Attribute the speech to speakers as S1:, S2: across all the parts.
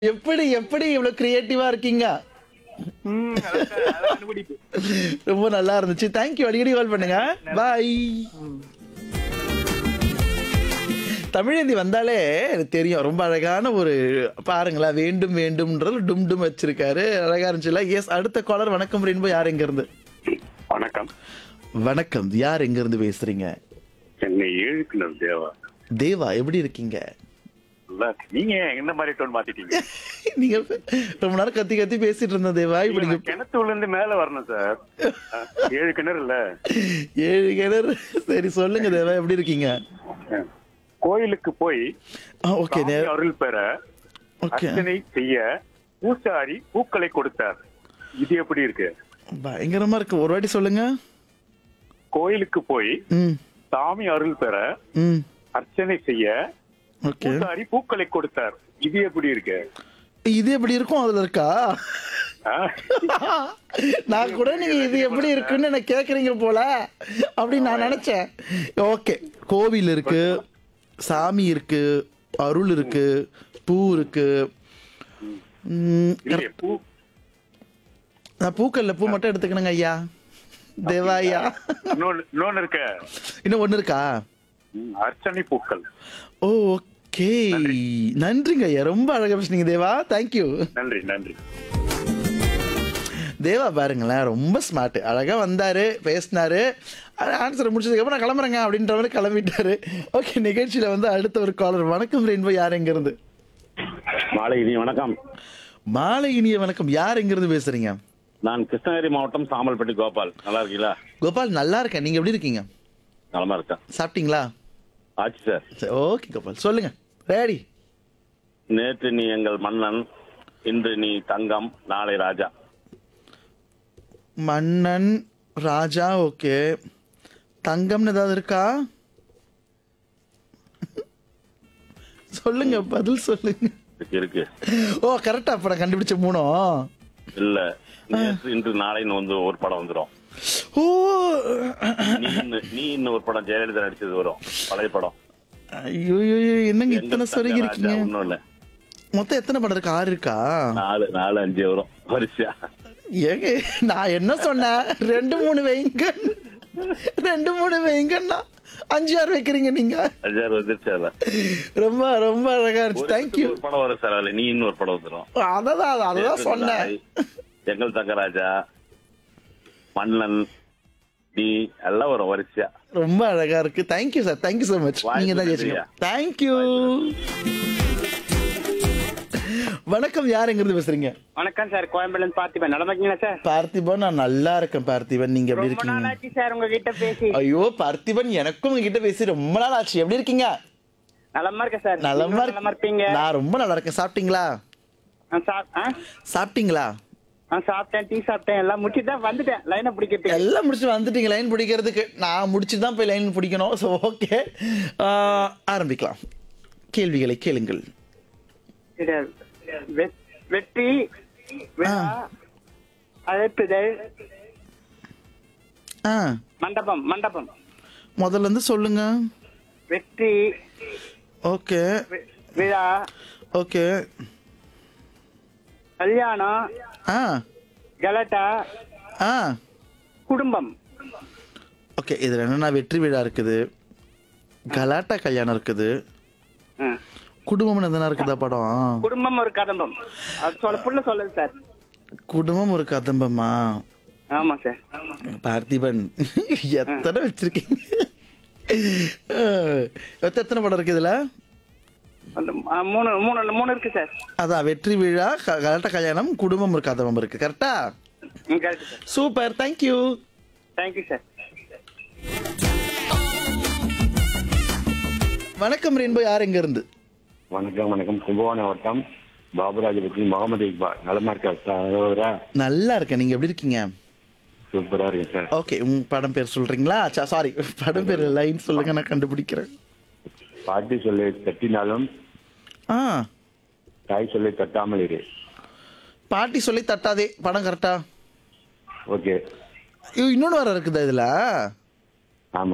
S1: எப்படி எப்படி இவ்வளவு கிரியேட்டிவா இருக்கீங்க
S2: ம், அதான் சார், அதான் கண்டுபிடிப்பு.
S1: ரொம்ப நல்லா இருந்துச்சு தேங்க்யூ அடிக்கடி கால் பண்ணுங்க பாய் தமிழந்தி வந்தாலே எனக்கு தெரியும் ரொம்ப அழகான ஒரு பாருங்களேன் வேண்டும் வேண்டும்ன்றது டும் டும் வச்சிருக்காரு அழகா இருந்துச்சுல எஸ் அடுத்த காலர் வணக்கம் ரெயின்போ யார் எங்க இருந்து
S2: வணக்கம்
S1: வணக்கம் யார் எங்க இருந்து பேசுறீங்க
S2: சென்னை ஏழுக்குனர் தேவா
S1: தேவா எப்படி இருக்கீங்க
S2: நல்லா இருக்கு. நீங்க என்ன மாதிரி டோன் மாத்திட்டீங்க
S1: நீங்க ரொம்ப நேரம் கத்தி கத்தி பேசிட்டு இருந்த தேவா இப்ப நீங்க
S2: நான் கிணத்துல இருந்து மேல வரணும் சார் ஏழு கிணறு இல்ல
S1: ஏழு கிணறு சரி சொல்லுங்க தேவா எப்படி இருக்கீங்க
S2: கோயிலுக்கு போய்
S1: ஓகே
S2: சாமி அருள் பெற
S1: ஓகே
S2: அர்ச்சனை செய்ய பூசாரி பூக்களை கொடுத்தார் இது எப்படி இருக்கு
S1: பயங்கரமா இருக்கு ஒரு வாட்டி சொல்லுங்க
S2: கோயிலுக்கு போய்
S1: ம்
S2: சாமி அருள் பெற
S1: ம்
S2: அர்ச்சனை செய்ய
S1: ஓகே
S2: பூசாரி பூக்களை கொடுத்தார் இது எப்படி இருக்கு
S1: இது எப்படி இருக்கும் அதுல இருக்கா
S2: ஆ?
S1: நான் கூட நீங்க இது எப்படி இருக்குன்னு என்ன கேக்குறீங்க போல அப்படின்னு நான் நினைச்சேன் ஓகே கோவில் இருக்கு சாமி இருக்கு அருள் இருக்கு பூ இருக்கு ம்,
S2: இல்லையே, பூ
S1: நான் பூக்கள்ல பூ மட்டும் எடுத்துக்கணுங்க ஐயா தேவா ஐயா
S2: இன்னொன்னு இன்னொன்னு இருக்க
S1: இன்னும் ஒண்ணு இருக்கா
S2: ம், அர்ச்சனை பூக்கள்
S1: ஓ ஓகே நன்றிங்க ஐயா ரொம்ப அழகா பேசுனீங்க தேவா தேங்க்யூ
S2: நன்றி நன்றி
S1: தேவா பாருங்களேன் ரொம்ப ஸ்மார்ட் அழகா வந்தாரு பேசினாரு ஆன்சர் முடிச்சதுக்கப்புறம் நான் கிளம்புறேங்க அப்படின்ற மாதிரி கிளம்பிட்டாரு ஓகே நிகழ்ச்சியில வந்து அடுத்த ஒரு காலர் வணக்கம் ரெயின்போ யார் எங்க இருந்து
S3: மாலை இனி வணக்கம்
S1: மாலை இனிய வணக்கம் யார் எங்க இருந்து பேசுறீங்க
S3: நான் கிருஷ்ணகிரி மாவட்டம் சாமல்பட்டி கோபால் நல்லா இருக்கீங்களா
S1: கோபால் நல்லா இருக்கேன் நீங்க எப்படி இருக்கீங்க
S3: நலமா இருக்கேன்
S1: சாப்பிட்டீங்களா
S3: ஆச்சு சார்
S1: சரி, ஓகே கோபால் சொல்லுங்க ரெடி
S3: நேற்று நீ எங்கள் மன்னன் இன்று நீ தங்கம் நாளை ராஜா
S1: மன்னன் ராஜா ஓகே தங்கம்னு ஏதாவது இருக்கா சொல்லுங்க பதில் சொல்லுங்க
S3: இருக்கு, இருக்கு
S1: ஓ கரெக்டா அப்ப நான் கண்டுபிடிச்ச மூணும்
S3: இல்ல நேற்று இன்று நாளைன்னு வந்து ஒரு படம் வந்துரும்
S1: ஓ
S3: நீ இன்னும் நீ இன்னும் ஒரு படம் ஜெயலலிதா நடிச்சது வரும் பழைய படம்
S1: ஐயோ ஐயோ, ஐயோ, என்னங்க
S3: எங்கள்
S1: இத்தனை
S3: தங்க
S1: சொருகி
S3: ராஜா,
S1: இருக்கீங்க
S3: ஒண்ணும் இல்ல
S1: மொத்தம் எத்தனை படம் இருக்கு ஆறு இருக்கா
S3: நாலு நாலு அஞ்சு வரும் வரிசையா
S1: ஏங்க நான் என்ன சொன்னேன் ரெண்டு மூணு வைங்க ரெண்டு மூணு வைங்கன்னா அஞ்சு ஆறு வைக்கிறீங்க நீங்க
S3: அஞ்சாறு வந்துருச்சு அதுல
S1: ரொம்ப ரொம்ப அழகா இருந்துச்சு தேங்க்யூ
S3: ஒரு படம் வரும் சார் அதுல நீ இன்னும் ஒரு படம் வந்துரும்
S1: அததான் அததான் சொன்னேன்
S3: எங்கள் தங்கராஜா மன்னன் நீ எல்லாம் வரும் வரிசையா
S1: ரொம்ப அழகா இருக்கு thank you sir thank you so much
S3: வாய்ப்பு
S1: நீங்க தான்
S3: நன்றியா.
S1: ஜெயிச்சீங்க தேங்க்யூ வணக்கம் யார் எங்க இருந்து பேசுறீங்க
S4: வணக்கம் சார் கோயம்பேடுல இருந்து பார்த்திபன் நல்லா இருக்கீங்களா சார்
S1: பார்த்திபன் நான் நல்லா இருக்கேன் பார்த்திபன் நீங்க எப்படி
S4: ரொம்ப
S1: இருக்கீங்க
S4: நாள் ஆச்சு சார் உங்ககிட்ட பேசி
S1: ஐயோ பார்த்திபன் எனக்கும் உங்ககிட்ட பேசி ரொம்ப நாள் ஆச்சு எப்படி இருக்கீங்க
S4: நலமா இருக்கேன் சார்
S1: நலமா
S4: நீங்களும் நலமா இருப்பீங்க
S1: இருக்கு நான் ரொம்ப நல்லா இருக்கேன் சாப்பிட்டீங்களா
S4: ஆ, சாப்- ஆ?
S1: சாப்பிட்டீங்களா
S4: ஆ, சாப்பிட்டேன் டீ சாப்பிட்டேன் எல்லாம் முடிச்சுட்டு தான் வந்துட்டேன் லைனை பிடிக்கிறதுக்கு
S1: எல்லாம் முடிச்சு வந்துட்டீங்க லைன் பிடிக்கிறதுக்கு நான் முடிச்சு தான் போய் லைன் பிடிக்கணும் ஸோ ஓகே ஆரம்பிக்கலாம் கேள்விகளை கேளுங்கள்
S4: கிடையாது. வெ- வெற்றி விழா அழைப்புதல்
S1: ஆ
S4: மண்டபம் மண்டபம்
S1: முதல்ல இருந்து சொல்லுங்க
S4: வெற்றி
S1: ஓகே
S4: வி- விழா
S1: ஓகே
S4: கல்யாணம்
S1: ஆ
S4: கலட்டா
S1: ஆ
S4: குடும்பம்
S1: ஓகே இதில் என்னன்னா வெற்றி விழா இருக்குது கலாட்டா கல்யாணம் இருக்குது
S4: ஆ.
S1: குடும்பம்னு எதனா இருக்குதா படம்
S4: குடும்பம் ஒரு கதம்பம் அது சொல்ல புள்ள சொல்லுது சார்
S1: குடும்பம் ஒரு கதம்பமா
S4: ஆமா சார்
S1: பார்த்திபன் எத்தனை வச்சிருக்கீங்க அஹ், மொத்தம் எத்தனை படம் இருக்கு இதுல
S4: அந்த ஆ, மூணு மூணு மூணு இருக்கு சார்
S1: அதான் வெற்றி விழா க- கலாட்டா கல்யாணம் குடும்பம் ஒரு கதம்பம் இருக்கு கரெக்டா
S4: ம் correct sir
S1: super thank you
S4: thank you sir
S1: வணக்கம் ரெயின்போ யார் எங்க இருந்து
S5: வணக்கம் வணக்கம் கும்பகோணம் வட்டம் பாபுராஜ் பத்தி முகமது இக்பால் நலமா இருக்கா சகோதரா
S1: நல்லா இருக்கேன் நீங்க எப்படி இருக்கீங்க
S5: சூப்பரா இருக்கு சார்
S1: ஓகே உங்க படம் பேர் சொல்றீங்களா சாரி படம் பேர் லைன் சொல்லுங்க நான் கண்டுபிடிக்கிறேன்
S5: பாட்டி சொல்லி தட்டினாலும்
S1: ஆ
S5: தாய் சொல்லி தட்டாமல் இரு
S1: பாட்டி சொல்லி தட்டாதே படம் கரெக்டா
S5: ஓகே
S1: இன்னொன்று வர இருக்குதா இதுல
S5: ஆமா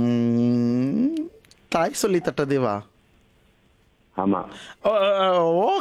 S1: ம், தாய் சொல்லி தட்டதேவா
S5: ஆமா
S1: ஓ